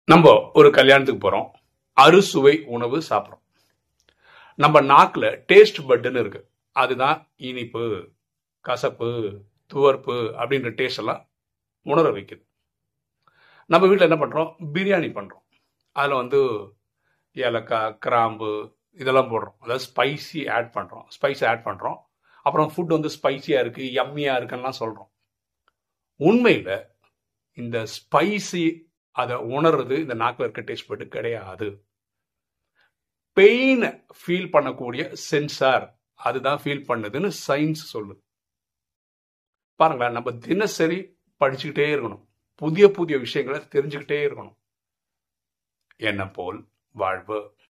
நம்ம ஒரு கல்யாணத்துக்கு போறோம் அறுசுவை உணவு சாப்பிட்றோம் நம்ம நாக்குல டேஸ்ட் பட்டுன்னு இருக்கு அதுதான் இனிப்பு கசப்பு துவர்ப்பு அப்படின்ற டேஸ்ட் எல்லாம் உணர வைக்குது நம்ம வீட்டில் என்ன பண்றோம் பிரியாணி பண்றோம் அதில் வந்து ஏலக்காய் கிராம்பு இதெல்லாம் போடுறோம் அதாவது ஸ்பைசி ஆட் பண்றோம் ஸ்பைஸ் ஆட் பண்றோம் அப்புறம் ஃபுட் வந்து ஸ்பைசியா இருக்கு யம்மியா இருக்குன்னா சொல்றோம் உண்மையில இந்த ஸ்பைசி அதை உணர்றது இந்த நாக்கில் இருக்க டேஸ்ட் பட்டு கிடையாது பெயின் ஃபீல் பண்ணக்கூடிய சென்சார் அதுதான் ஃபீல் பண்ணுதுன்னு சயின்ஸ் சொல்லுது பாருங்களேன் நம்ம தினசரி படிச்சுக்கிட்டே இருக்கணும் புதிய புதிய விஷயங்களை தெரிஞ்சுக்கிட்டே இருக்கணும் என்ன போல் வாழ்வு